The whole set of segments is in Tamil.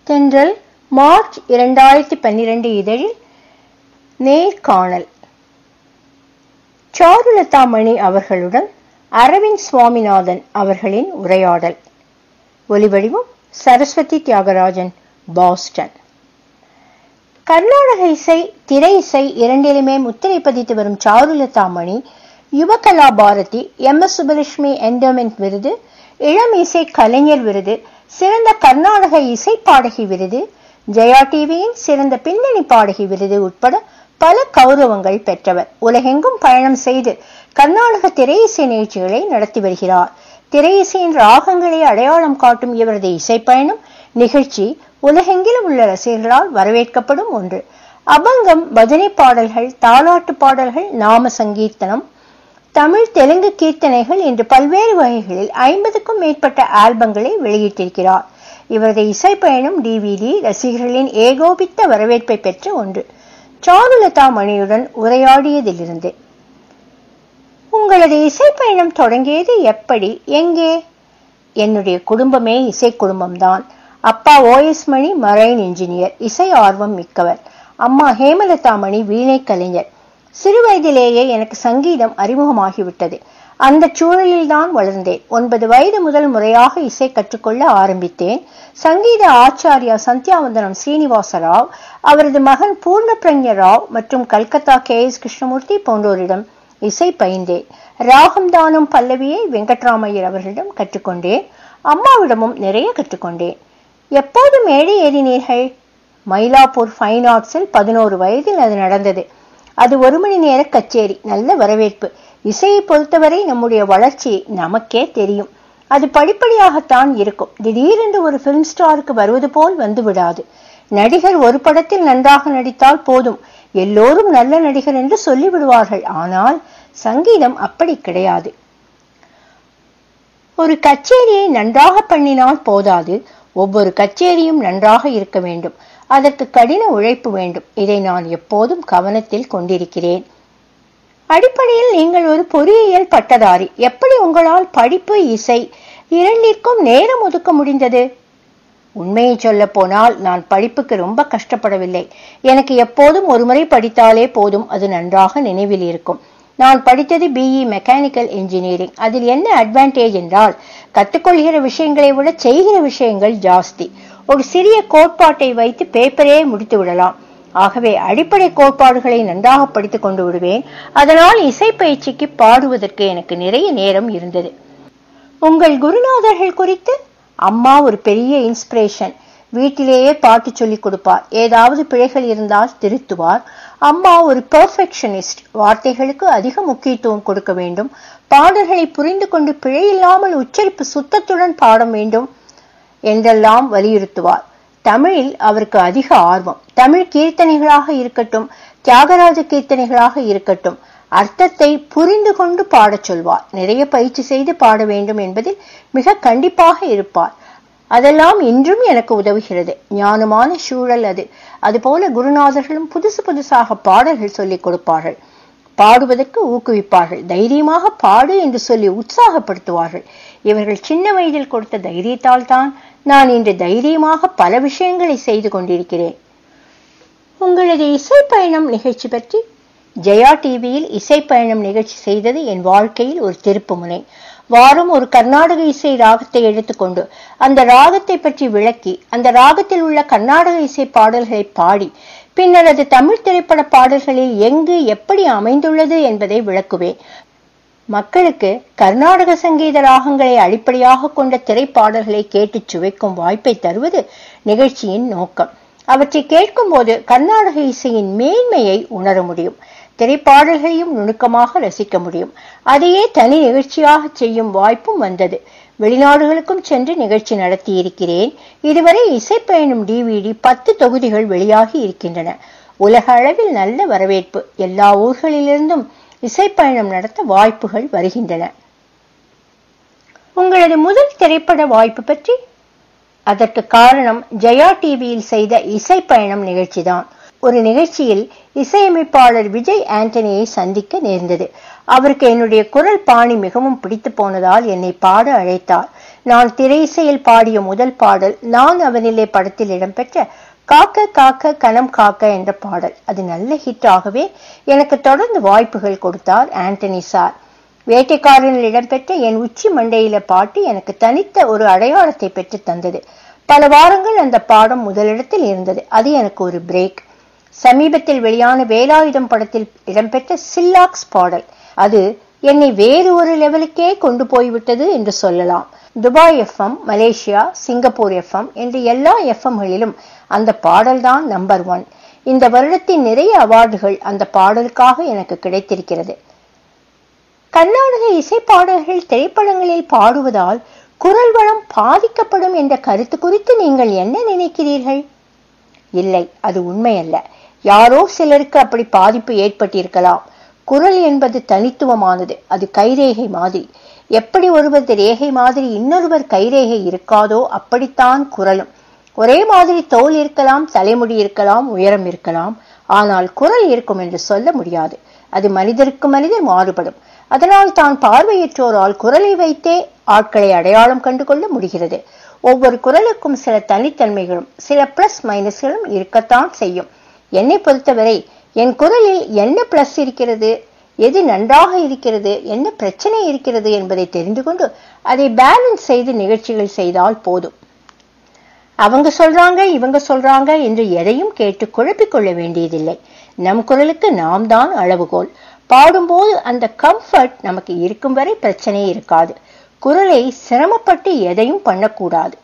தென்றல் மார்ச் இரண்டாயிரத்தி பன்னிரண்டு இதழில் நேர்காணல் சாருலதா மணி அவர்களுடன் அரவிந்த் சுவாமிநாதன் அவர்களின் உரையாடல் ஒலிவடிவம் சரஸ்வதி தியாகராஜன் பாஸ்டன் கர்நாடக இசை திரை இசை இரண்டிலுமே முத்திரை பதித்து வரும் Charulatha Mani Yuvakala Bharathi M S Subbulakshmi endowment விருது இளம் இசை கலைஞர் விருது சிறந்த கர்நாடக இசை பாடகி விருது ஜெயா டிவியின் சிறந்த பின்னணி பாடகி விருது உட்பட பல கௌரவங்கள் பெற்றவர் உலகெங்கும் பயணம் செய்து கர்நாடக திரை இசை நிகழ்ச்சிகளை நடத்தி வருகிறார் திரை இசையின் ராகங்களை அடையாளம் காட்டும் இவரது இசைப்பயணம் நிகழ்ச்சி உலகெங்கிலும் உள்ள ரசிகர்களால் வரவேற்கப்படும் ஒன்று அபங்கம் பஜனை பாடல்கள் தாலாட்டு பாடல்கள் நாம சங்கீர்த்தனம் தமிழ் தெலுங்கு கீர்த்தனைகள் என்று பல்வேறு வகைகளில் ஐம்பதுக்கும் மேற்பட்ட ஆல்பங்களை வெளியிட்டிருக்கிறார் இவரது இசைப்பயணம் டிவிடி ரசிகர்களின் ஏகோபித்த வரவேற்பை பெற்ற ஒன்று சாருலதா மணியுடன் உரையாடியதிலிருந்து உங்களது இசைப்பயணம் தொடங்கியது எப்படி எங்கே என்னுடைய குடும்பமே இசை குடும்பம்தான் அப்பா ஓஎஸ் மணி மரைன் இன்ஜினியர் இசை ஆர்வம் மிக்கவர் அம்மா ஹேமலதா மணி வீணை கலைஞர் சிறு வயதிலேயே எனக்கு சங்கீதம் அறிமுகமாகிவிட்டது அந்த சூழலில் தான் வளர்ந்தேன் ஒன்பது வயது முதல் முறையாக இசை கற்றுக்கொள்ள ஆரம்பித்தேன் சங்கீத ஆச்சாரியா சந்தியாவந்தனம் ஸ்ரீனிவாச ராவ் அவரது மகன் பூர்ண பிரஞ ராவ் மற்றும் கல்கத்தா கே எஸ் கிருஷ்ணமூர்த்தி போன்றோரிடம் இசை பயின்றேன் ராகம் தானும் பல்லவியை வெங்கட்ராமையர் அவர்களிடம் கற்றுக்கொண்டேன் அம்மாவிடமும் நிறைய கற்றுக்கொண்டேன் எப்போது மேடை ஏறினீர்கள் மயிலாப்பூர் ஃபைன் ஆர்ட்ஸில் பதினோரு வயதில் அது நடந்தது அது ஒரு மணி நேர கச்சேரி நல்ல வரவேற்பு இசையை பொறுத்தவரை நம்முடைய வளர்ச்சி நமக்கே தெரியும் அது படிப்படியாகத்தான் இருக்கும் திடீரென்று ஒரு பிலிம் ஸ்டாருக்கு வருவது போல் வந்து விடாது நடிகர் ஒரு படத்தில் நன்றாக நடித்தால் போதும் எல்லோரும் நல்ல நடிகர் என்று சொல்லிவிடுவார்கள் ஆனால் சங்கீதம் அப்படி கிடையாது ஒரு கச்சேரியை நன்றாக பண்ணினால் போதாது ஒவ்வொரு கச்சேரியும் நன்றாக இருக்க வேண்டும் அதற்கு கடின உழைப்பு வேண்டும் இதை நான் எப்போதும் கவனத்தில் கொண்டிருக்கிறேன் அடிப்படையில் நீங்கள் ஒரு பொறியியல் பட்டதாரி எப்படி உங்களால் படிப்பு இசை இரண்டிற்கும் நேரம் ஒதுக்க முடிந்தது உண்மையை சொல்ல போனால் நான் படிப்புக்கு ரொம்ப கஷ்டப்படவில்லை எனக்கு எப்போதும் ஒரு முறை படித்தாலே போதும் அது நன்றாக நினைவில் இருக்கும் நான் படித்தது பிஇ மெக்கானிக்கல் இன்ஜினியரிங் அதில் என்ன அட்வான்டேஜ் என்றால் கற்றுக்கொள்கிற விஷயங்களை விட செய்கிற விஷயங்கள் ஜாஸ்தி ஒரு சிறிய கோட்பாட்டை வைத்து பேப்பரே முடித்து விடலாம் ஆகவே அடிப்படை கோட்பாடுகளை நன்றாக படித்துக் கொண்டு விடுவேன் அதனால் இசை பயிற்சிக்கு பாடுவதற்கு எனக்கு நிறைய நேரம் இருந்தது உங்கள் குருநாதர்கள் குறித்து அம்மா ஒரு பெரிய இன்ஸ்பிரேஷன் வீட்டிலேயே பாட்டு சொல்லிக் கொடுப்பார் ஏதாவது பிழைகள் இருந்தால் திருத்துவார் அம்மா ஒரு பெர்ஃபெக்ஷனிஸ்ட் வார்த்தைகளுக்கு அதிக முக்கியத்துவம் கொடுக்க வேண்டும் பாடல்களை புரிந்து கொண்டு பிழையில்லாமல் உச்சரிப்பு சுத்தத்துடன் பாட வேண்டும் என்றெல்லாம் வலியுறுத்துவார் தமிழில் அவருக்கு அதிக ஆர்வம் தமிழ் கீர்த்தனைகளாக இருக்கட்டும் தியாகராஜ கீர்த்தனைகளாக இருக்கட்டும் அர்த்தத்தை புரிந்து கொண்டு பாடச் சொல்வார் நிறைய பயிற்சி செய்து பாட வேண்டும் என்பதில் மிக கண்டிப்பாக இருப்பார் அதெல்லாம் இன்றும் எனக்கு உதவுகிறது ஞானமான சூழல் அது அதுபோல குருநாதர்களும் புதுசு புதுசாக பாடல்கள் சொல்லிக் கொடுப்பார்கள் பாடுவதற்கு ஊக்குவிப்பார்கள் தைரியமாக பாடு என்று சொல்லி உற்சாகப்படுத்துவார்கள் இவர்கள் சின்ன வயதில் கொடுத்த தைரியத்தால் தான் நான் இன்று தைரியமாக பல விஷயங்களை செய்து கொண்டிருக்கிறேன் உங்களது இசை பயணம் நிகழ்ச்சி பற்றி ஜெயா டிவியில் இசை பயணம் நிகழ்ச்சி செய்தது என் வாழ்க்கையில் ஒரு திருப்பு முனை வாரம் ஒரு கர்நாடக இசை ராகத்தை எடுத்துக்கொண்டு அந்த ராகத்தை பற்றி விளக்கி அந்த ராகத்தில் உள்ள கர்நாடக இசை பாடல்களை பாடி பின்னர் அது தமிழ் திரைப்பட பாடல்களில் எங்கு எப்படி அமைந்துள்ளது என்பதை விளக்குவேன் மக்களுக்கு கர்நாடக சங்கீத ராகங்களை அடிப்படையாக கொண்ட திரைப்பாடல்களை கேட்டு சுவைக்கும் வாய்ப்பை தருவது நிகழ்ச்சியின் நோக்கம் அவற்றை கேட்கும்போது கர்நாடக இசையின் மேன்மையை உணர முடியும் திரைப்பாடல்களையும் நுணுக்கமாக ரசிக்க முடியும் அதையே தனி நிகழ்ச்சியாக செய்யும் வாய்ப்பும் வந்தது வெளிநாடுகளுக்கும் சென்று நிகழ்ச்சி நடத்தி இருக்கிறேன் இதுவரை இசைப்பயணம் டிவிடி பத்து தொகுதிகள் வெளியாகி இருக்கின்றன உலக அளவில் நல்ல வரவேற்பு எல்லா ஊர்களிலிருந்தும் இசைப்பயணம் நடத்த வாய்ப்புகள் வருகின்றன உங்களது முதல் திரைப்பட வாய்ப்பு பற்றி அதற்கு காரணம் ஜெயா டிவியில் செய்த இசைப்பயணம் நிகழ்ச்சிதான் ஒரு நிகழ்ச்சியில் இசையமைப்பாளர் விஜய் ஆண்டனியை சந்திக்க நேர்ந்தது அவருக்கு என்னுடைய குரல் பாணி மிகவும் பிடித்து போனதால் என்னை பாட அழைத்தார் நான் திரையிசையில் பாடிய முதல் பாடல் நான் அவனிலே படத்தில் இடம்பெற்ற காக்க காக்க கணம் காக்க என்ற பாடல் அது நல்ல ஹிட் ஆகவே எனக்கு தொடர்ந்து வாய்ப்புகள் கொடுத்தார் ஆண்டனி சார் வேட்டைக்காரனில் இடம்பெற்ற என் உச்சி மண்டையில பாட்டு எனக்கு தனித்த ஒரு அடையாளத்தை பெற்று தந்தது பல வாரங்கள் அந்த பாடம் முதலிடத்தில் இருந்தது அது எனக்கு ஒரு பிரேக் சமீபத்தில் வெளியான வேலாயுதம் படத்தில் இடம்பெற்ற சில்லாக்ஸ் பாடல் அது என்னை வேறு ஒரு லெவலுக்கே கொண்டு போய்விட்டது என்று சொல்லலாம் Dubai FM Malaysia Singapore FM என்று எல்லா எஃப்எம்களிலும் அந்த பாடல்தான் நம்பர் ஒன் இந்த வருடத்தின் நிறைய அவார்டுகள் அந்த பாடலுக்காக எனக்கு கிடைத்திருக்கிறது கர்நாடக இசை பாடல்கள் திரைப்படங்களில் பாடுவதால் குரல் வளம் பாதிக்கப்படும் என்ற கருத்து குறித்து நீங்கள் என்ன நினைக்கிறீர்கள் இல்லை அது உண்மையல்ல யாரோ சிலருக்கு அப்படி பாதிப்பு ஏற்பட்டிருக்கலாம் குரல் என்பது தனித்துவமானது அது கைரேகை மாதிரி எப்படி ஒருவரது ரேகை மாதிரி இன்னொருவர் கைரேகை இருக்காதோ அப்படித்தான் குரலும் ஒரே மாதிரி தோல் இருக்கலாம் தலைமுடி இருக்கலாம் உயரம் இருக்கலாம் ஆனால் குரல் இருக்கும் என்று சொல்ல முடியாது அது மனிதருக்கு மனிதர் மாறுபடும் அதனால் தான் பார்வையற்றோரால் குரலை வைத்தே ஆட்களை அடையாளம் கண்டு கொள்ள முடிகிறது ஒவ்வொரு குரலுக்கும் சில தனித்தன்மைகளும் சில பிளஸ் மைனஸ்களும் இருக்கத்தான் செய்யும் என்னை பொறுத்தவரை என் குரலில் என்ன பிளஸ் இருக்கிறது எது நன்றாக இருக்கிறது என்ன பிரச்சனை இருக்கிறது என்பதை தெரிந்து கொண்டு அதை பேலன்ஸ் செய்து நிகழ்ச்சிகள் செய்தால் போதும் அவங்க சொல்றாங்க இவங்க சொல்றாங்க என்று எதையும் கேட்டு குழப்பிக் கொள்ள வேண்டியதில்லை நம் குரலுக்கு நாம் தான் அளவுகோல் பாடும்போது அந்த கம்ஃபர்ட் நமக்கு இருக்கும் வரை பிரச்சனை இருக்காது குரலை சிரமப்பட்டு எதையும் பண்ணக்கூடாது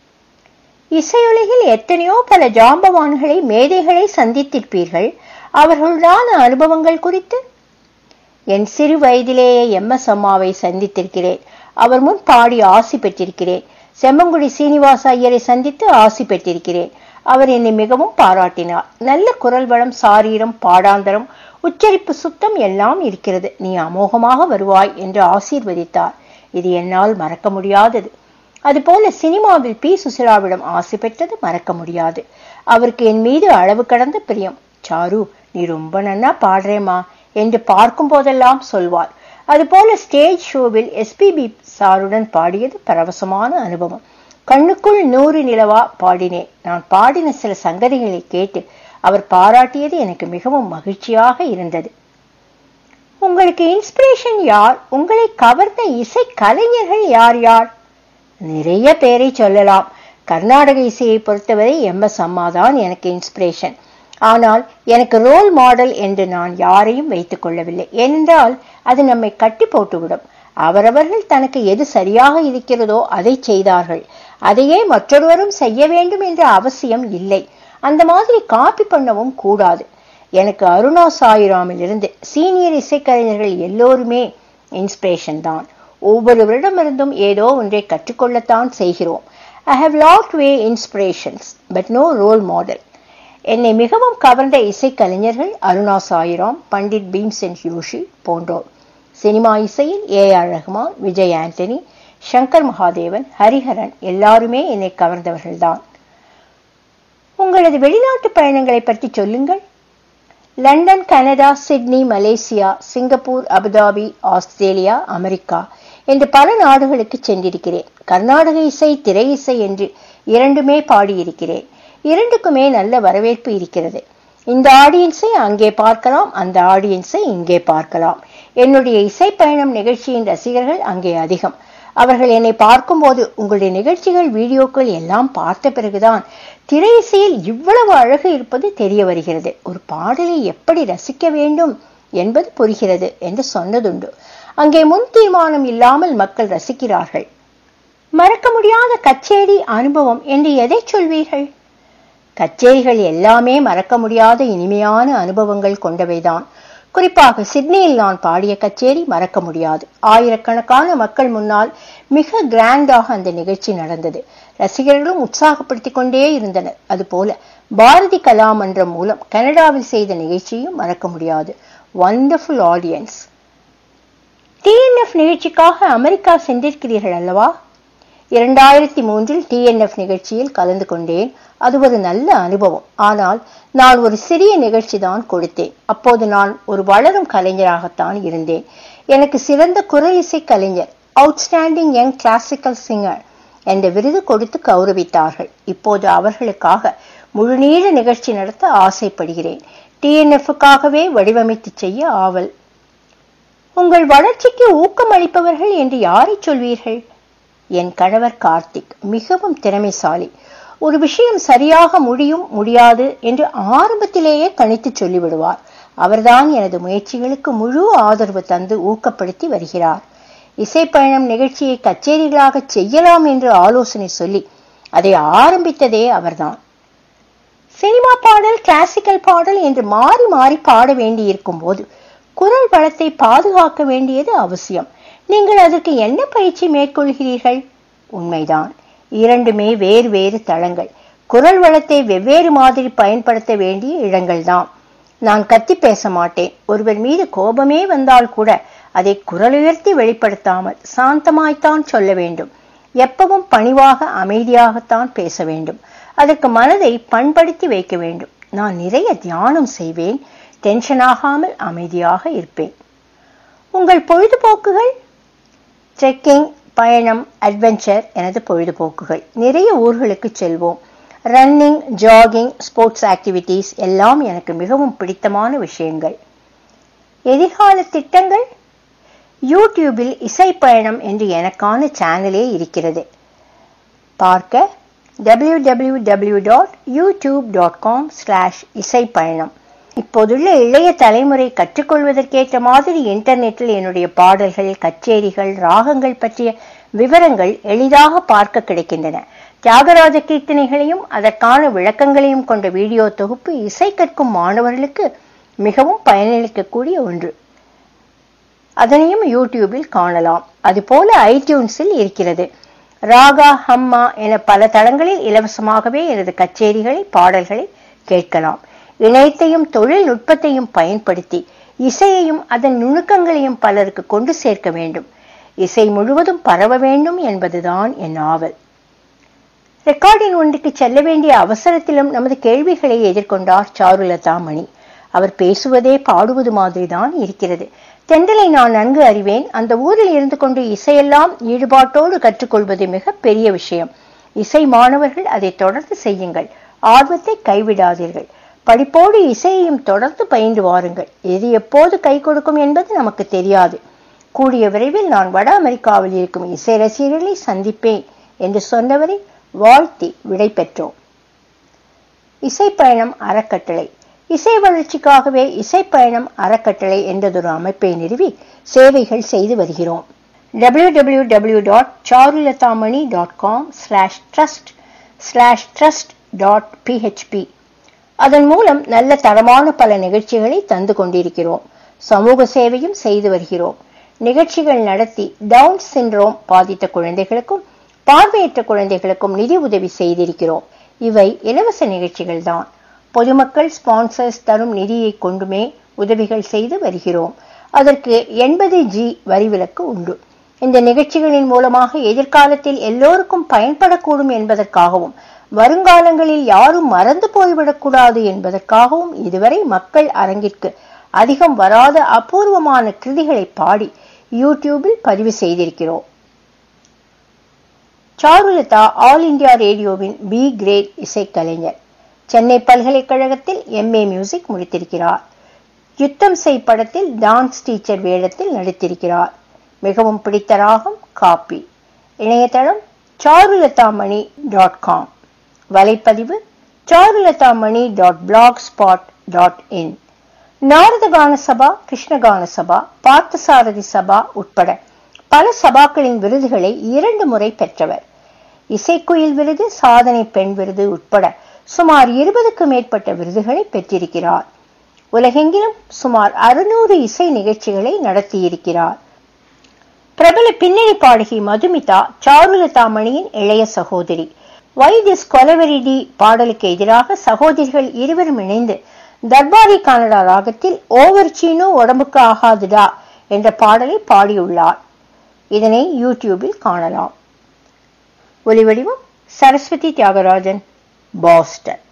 இசையுலகில் எத்தனையோ பல ஜாம்பவான்களை மேதைகளை சந்தித்திருப்பீர்கள் அவர்களுடான அனுபவங்கள் குறித்து என் சிறு வயதிலேயே எம் எஸ் அம்மாவை சந்தித்திருக்கிறேன் அவர் முன் பாடி ஆசி பெற்றிருக்கிறேன் செம்மங்குடி சீனிவாச ஐயரை சந்தித்து ஆசி பெற்றிருக்கிறேன் அவர் என்னை மிகவும் பாராட்டினார் நல்ல குரல் வளம் சாரீரம் பாடாந்தரம் உச்சரிப்பு சுத்தம் எல்லாம் இருக்கிறது நீ அமோகமாக வருவாய் என்று ஆசீர்வதித்தார் இது என்னால் மறக்க முடியாதது அதுபோல சினிமாவில் பி சுசிலாவிடம் ஆசை பெற்றது மறக்க முடியாது அவருக்கு என் மீது அளவு கடந்த பிரியம் சாரு நீ ரொம்ப நன்னா பாடுறேமா என்று பார்க்கும் போதெல்லாம் சொல்வார் அதுபோல ஸ்டேஜ் ஷோவில் எஸ்பிபி சாருடன் பாடியது பரவசமான அனுபவம் கண்ணுக்குள் நூறு நிலவா பாடினேன் நான் பாடின சில சங்கதிகளை கேட்டு அவர் பாராட்டியது எனக்கு மிகவும் மகிழ்ச்சியாக இருந்தது உங்களுக்கு இன்ஸ்பிரேஷன் யார் உங்களை கவர்ந்த இசை கலைஞர்கள் யார் யார் நிறைய பேரை சொல்லலாம் கர்நாடக இசையை பொறுத்தவரை எம் எஸ் அம்மா தான் எனக்கு இன்ஸ்பிரேஷன் ஆனால் எனக்கு ரோல் மாடல் என்று நான் யாரையும் வைத்துக் கொள்ளவில்லை ஏனென்றால் அது நம்மை கட்டி போட்டுவிடும் அவரவர்கள் தனக்கு எது சரியாக இருக்கிறதோ அதை செய்தார்கள் அதையே மற்றொருவரும் செய்ய வேண்டும் என்ற அவசியம் இல்லை அந்த மாதிரி காப்பி பண்ணவும் கூடாது எனக்கு அருணா சாயிராமில் இருந்து சீனியர் இசைக்கலைஞர்கள் எல்லோருமே இன்ஸ்பிரேஷன் தான் ஒவ்வொருவரிடமிருந்தும் ஏதோ ஒன்றை கற்றுக்கொள்ளத்தான் செய்கிறோம் I have lot of inspirations but no role model என்னை மிகவும் கவர்ந்த இசைக்கலைஞர்கள் அருணா சாயிராம் பண்டிட் பீம்சென் யோஷி போன்றோர் சினிமா இசையில் ஏ ஆர் ரஹ்மான் விஜய் ஆண்டனி சங்கர் மகாதேவன் ஹரிஹரன் எல்லாருமே என்னை கவர்ந்தவர்கள்தான் உங்களது வெளிநாட்டு பயணங்களை பற்றி சொல்லுங்கள் London Canada Sydney Malaysia Singapore Abu Dhabi Australia America என்று பல நாடுகளுக்கு சென்றிருக்கிறேன் கர்நாடக இசை திரை இசை என்று இரண்டுமே பாடியிருக்கிறேன் இரண்டுக்குமே நல்ல வரவேற்பு இருக்கிறது இந்த ஆடியன்ஸை அங்கே பார்க்கலாம் அந்த ஆடியன்ஸை இங்கே பார்க்கலாம் என்னுடைய இசை பயணம் நிகழ்ச்சியின் ரசிகர்கள் அங்கே அதிகம் அவர்கள் என்னை பார்க்கும்போது உங்களுடைய நிகழ்ச்சிகள் வீடியோக்கள் எல்லாம் பார்த்த பிறகுதான் திரை இசையில் இவ்வளவு அழகு இருப்பது தெரிய வருகிறது ஒரு பாடலை எப்படி ரசிக்க வேண்டும் என்பது புரிகிறது என்று சொன்னதுண்டு அங்கே முன் தீர்மானம் இல்லாமல் மக்கள் ரசிக்கிறார்கள் மறக்க முடியாத கச்சேரி அனுபவம் என்று எதை சொல்வீர்கள் கச்சேரிகள் எல்லாமே மறக்க முடியாத இனிமையான அனுபவங்கள் கொண்டவைதான் குறிப்பாக சிட்னியில் நான் பாடிய கச்சேரி மறக்க முடியாது ஆயிரக்கணக்கான மக்கள் முன்னால் மிக கிராண்டாக அந்த நிகழ்ச்சி நடந்தது ரசிகர்களும் உற்சாகப்படுத்திக் கொண்டே இருந்தனர் அதுபோல பாரதி கலாமன்றம் மூலம் கனடாவில் செய்த நிகழ்ச்சியும் மறக்க முடியாது வண்டர்ஃபுல் ஆடியன்ஸ் டிஎன்எஃப் நிகழ்ச்சிக்காக அமெரிக்கா சென்றிருக்கிறீர்கள் அல்லவா இரண்டாயிரத்தி மூன்றில் டிஎன்எஃப் நிகழ்ச்சியில் கலந்து கொண்டேன் அது ஒரு நல்ல அனுபவம் ஆனால் நான் ஒரு சிறிய நிகழ்ச்சி தான் கொடுத்தேன் அப்போது நான் ஒரு வளரும் கலைஞராகத்தான் இருந்தேன் எனக்கு சிறந்த குரல் இசை கலைஞர் அவுட்ஸ்டாண்டிங் யங் கிளாசிக்கல் சிங்கர் என்ற விருது கொடுத்து கௌரவித்தார்கள் இப்போது அவர்களுக்காக முழுநீள நிகழ்ச்சி நடத்த ஆசைப்படுகிறேன் டிஎன்எஃப்காகவே வடிவமைத்து செய்ய ஆவல் உங்கள் வளர்ச்சிக்கு ஊக்கம் அளிப்பவர்கள் என்று யாரை சொல்வீர்கள் என் கணவர் கார்த்திக் மிகவும் திறமைசாலி ஒரு விஷயம் சரியாக முடியும் முடியாது என்று ஆரம்பத்திலேயே கணித்து சொல்லிவிடுவார் அவர்தான் எனது முயற்சிகளுக்கு முழு ஆதரவு தந்து ஊக்கப்படுத்தி வருகிறார் இசைப்பயணம் நிகழ்ச்சியை கச்சேரிகளாக செய்யலாம் என்று ஆலோசனை சொல்லி அதை ஆரம்பித்ததே அவர்தான் சினிமா பாடல் கிளாசிக்கல் பாடல் என்று மாறி மாறி பாட வேண்டியிருக்கும் போது குரல் வளத்தை பாதுகாக்க வேண்டியது அவசியம் நீங்கள் அதற்கு என்ன பயிற்சி மேற்கொள்கிறீர்கள் உண்மைதான் இரண்டுமே வேறு வேறு தளங்கள் குரல் வளத்தை வெவ்வேறு மாதிரி பயன்படுத்த வேண்டிய இடங்கள்தான் நான் கத்தி பேச மாட்டேன் ஒருவர் மீது கோபமே வந்தால் கூட அதை குரலுயர்த்தி வெளிப்படுத்தாமல் சாந்தமாய்த்தான் சொல்ல வேண்டும் எப்பவும் பணிவாக அமைதியாகத்தான் பேச வேண்டும் அதற்கு மனதை பண்படுத்தி வைக்க வேண்டும் நான் நிறைய தியானம் செய்வேன் டென்ஷன் ஆகாமல் அமைதியாக இருப்பேன் உங்கள் பொழுதுபோக்குகள் ட்ரெக்கிங் பயணம் அட்வென்ச்சர் எனது பொழுதுபோக்குகள் நிறைய ஊர்களுக்கு செல்வோம் ரன்னிங் ஜாகிங் ஸ்போர்ட்ஸ் ஆக்டிவிட்டீஸ் எல்லாம் எனக்கு மிகவும் பிடித்தமான விஷயங்கள் எதிர்கால திட்டங்கள் யூடியூபில் இசை பயணம் என்று எனக்கான சேனலே இருக்கிறது பார்க்க W W W dot YouTube dot com slash Isai Payanam இப்போதுள்ள இளைய தலைமுறை கற்றுக்கொள்வதற்கேற்ற மாதிரி இன்டர்நெட்டில் என்னுடைய பாடல்கள் கச்சேரிகள் ராகங்கள் பற்றிய விவரங்கள் எளிதாக பார்க்க கிடைக்கின்றன தியாகராஜ கீர்த்தனைகளையும் அதற்கான விளக்கங்களையும் கொண்ட வீடியோ தொகுப்பு இசை கற்கும் மாணவர்களுக்கு மிகவும் பயனளிக்கக்கூடிய ஒன்று அதனையும் யூடியூபில் காணலாம் அதுபோல ஐடியூன்ஸில் இருக்கிறது ராகா ஹம்மா என பல தளங்களில் இலவசமாகவே எனது கச்சேரிகளை பாடல்களை கேட்கலாம் இணையத்தையும் தொழில்நுட்பத்தையும் பயன்படுத்தி இசையையும் அதன் நுணுக்கங்களையும் பலருக்கு கொண்டு சேர்க்க வேண்டும் இசை முழுவதும் பரவ வேண்டும் என்பதுதான் என் ஆவல் ரெக்கார்டிங் ஒன்றுக்கு செல்ல வேண்டிய அவசரத்திலும் நமது கேள்விகளை எதிர்கொண்டார் சாருலதா மணி அவர் பேசுவதே பாடுவது மாதிரிதான் இருக்கிறது தென்றலை நான் நன்கு அறிவேன் அந்த ஊரில் இருந்து கொண்டு இசையெல்லாம் ஈடுபாட்டோடு கற்றுக்கொள்வது மிக பெரிய விஷயம் இசை மாணவர்கள் அதை தொடர்ந்து செய்யுங்கள் ஆர்வத்தை கைவிடாதீர்கள் படிப்போடு இசையையும் தொடர்ந்து பயின்று வாருங்கள் எது எப்போது கை கொடுக்கும் என்பது நமக்கு தெரியாது கூடிய விரைவில் நான் வட அமெரிக்காவில் இருக்கும் இசை ரசிகர்களை சந்திப்பேன் என்று சொன்னவரை வாழ்த்தி விடை பெற்றோம் இசைப்பயணம் அறக்கட்டளை இசை வளர்ச்சிக்காகவே இசைப்பயணம் அறக்கட்டளை என்றதொரு அமைப்பை நிறுவி சேவைகள் செய்து வருகிறோம் W W W dot Charulathamani dot com slash trust slash trust dot PHP அதன் மூலம் நல்ல தரமான பல நிகழ்ச்சிகளை தந்து கொண்டிருக்கிறோம் சமூக சேவையும் செய்து வருகிறோம் நிகழ்ச்சிகள் நடத்தி டவுன் சிண்ட்ரோம் பாதித்த குழந்தைகளுக்கும் பார்வையற்ற குழந்தைகளுக்கும் நிதி உதவி செய்திருக்கிறோம் இவை இலவச நிகழ்ச்சிகள் தான் பொதுமக்கள் ஸ்பான்சர்ஸ் தரும் நிதியை கொண்டுமே உதவிகள் செய்து வருகிறோம் அதற்கு எண்பது ஜி வரிவிலக்கு உண்டு இந்த நிகழ்ச்சிகளின் மூலமாக எதிர்காலத்தில் எல்லோருக்கும் பயன்படக்கூடும் என்பதற்காகவும் வருங்காலங்களில் யாரும் மறந்து போய்விடக்கூடாது என்பதற்காகவும் இதுவரை மக்கள் அரங்கிற்கு அதிகம் வராத அபூர்வமான கிருதிகளை பாடி யூடியூபில் பதிவு செய்திருக்கிறோம் சாருலதா ஆல் இந்தியா ரேடியோவின் பி கிரேட் இசைக்கலைஞர் சென்னை பல்கலைக்கழகத்தில் எம்ஏ மியூசிக் முடித்திருக்கிறார் யுத்தம் செய் படத்தில் டான்ஸ் டீச்சர் வேடத்தில் நடித்திருக்கிறார் மிகவும் பிடித்த ராகம் காப்பி இணையதளம் சாருலதாமணி டாட் காம் வலைப்பதிவு Charulathamani dot blog spot dot in Narada Gana Sabha கிருஷ்ணகான சபா பார்த்தசாரதி சபா உட்பட பல சபாக்களின் விருதுகளை இரண்டு முறை பெற்றவர் இசைக்குயில் விருது சாதனை பெண் விருது உட்பட சுமார் இருபதுக்கு மேற்பட்ட விருதுகளை பெற்றிருக்கிறார் உலகெங்கிலும் சுமார் அறுநூறு இசை நிகழ்ச்சிகளை நடத்தியிருக்கிறார் பிரபல பின்னணி பாடகி மதுமிதா சாருலதா மணியின் இளைய சகோதரி வை திஸ் கொலவெரிடி பாடலுக்கு எதிராக சகோதரிகள் இருவரும் இணைந்து தர்பாரி கனடா ராகத்தில் ஓவர் சீனோ உடம்புக்கு ஆகாதுடா என்ற பாடலை பாடியுள்ளார் இதனை யூடியூபில் காணலாம் ஒலிவடிவம் சரஸ்வதி தியாகராஜன் பாஸ்டன்